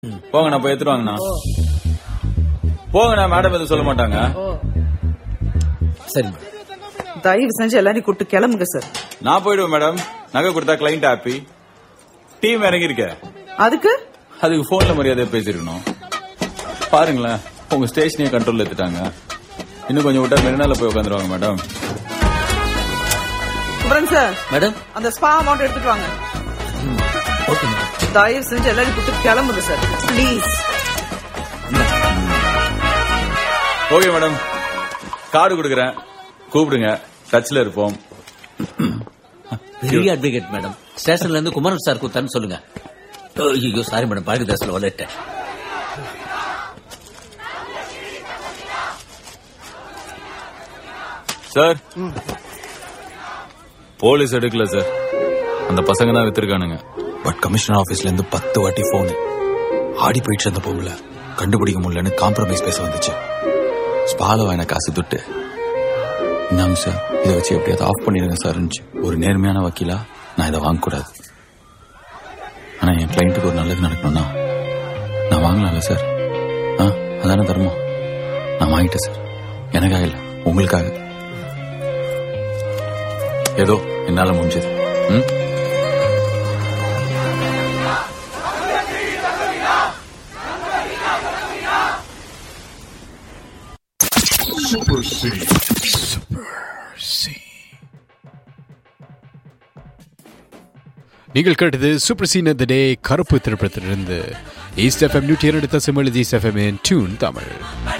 போங்கண்ணா போய் எடுத்துட்டு வாங்கண்ணா போங்கண்ணா மேடம் எதுவும் சொல்ல மாட்டாங்க சரி மேடம் தயவு செஞ்சு எல்லாரையும் கூப்பிட்டு கிளம்புங்க சார் நான் போயிடுவேன் மேடம் நகை கொடுத்தா கிளைண்ட் ஹாப்பி டீம் இறங்கி இருக்க அதுக்கு அதுக்கு போன்ல மரியாதை பேசிருக்கணும் பாருங்களேன் உங்க ஸ்டேஷனையே கண்ட்ரோல் எடுத்துட்டாங்க இன்னும் கொஞ்சம் விட்டா மெரினால போய் உட்காந்துருவாங்க மேடம் சுப்ரன் சார் மேடம் அந்த ஸ்பா அமௌண்ட் எடுத்துட்டு வாங்க ஓகே மேடம் தயவு செஞ்சு எல்லாரையும் கூப்பிட்டு கிளம்புங்க sir please okay madam card கொடுக்குறேன் கூப்பிடுங்க டச்ல இருப்போம் பெரிய அட்வொகேட் மேடம் ஸ்டேஷன்ல இருந்து குமரன் சார் கொடுத்தான்னு சொல்லுங்க ஐயோ சாரி மேடம் பாரதிதாஸ்ல வளர்ட்டேன் சார் போலீஸ் எடுக்கல சார் அந்த பசங்க தான் வித்திருக்கானுங்க பட் கமிஷனர் ஆபீஸ்ல இருந்து பத்து வாட்டி போன் ஆடி போயிடுச்சு அந்த பொம்பளை கண்டுபிடிக்க முடியலன்னு காம்ப்ரமைஸ் பேச வந்துச்சு ஸ்பால வாங்கின காசு துட்டு இந்தாங்க சார் இதை வச்சு எப்படியாவது ஆஃப் பண்ணிடுங்க சார்னுச்சு ஒரு நேர்மையான வக்கீலா நான் இதை வாங்கக்கூடாது ஆனா என் கிளைண்ட்டுக்கு ஒரு நல்லது நடக்கணும்னா நான் வாங்கலாம்ல சார் ஆ அதான தர்மம் நான் வாங்கிட்டேன் சார் எனக்காக இல்லை உங்களுக்காக ஏதோ என்னால முடிஞ்சது ம் நீங்கள் கேட்டது சூப்பர் சீன் த டே கருப்பு திரைப்படத்திலிருந்து ஈஸ்ட் எஃப்எம் நூற்றி இரண்டு தசம் எழுதி ஈஸ்ட் எஃப்எம் டியூன் தமிழ்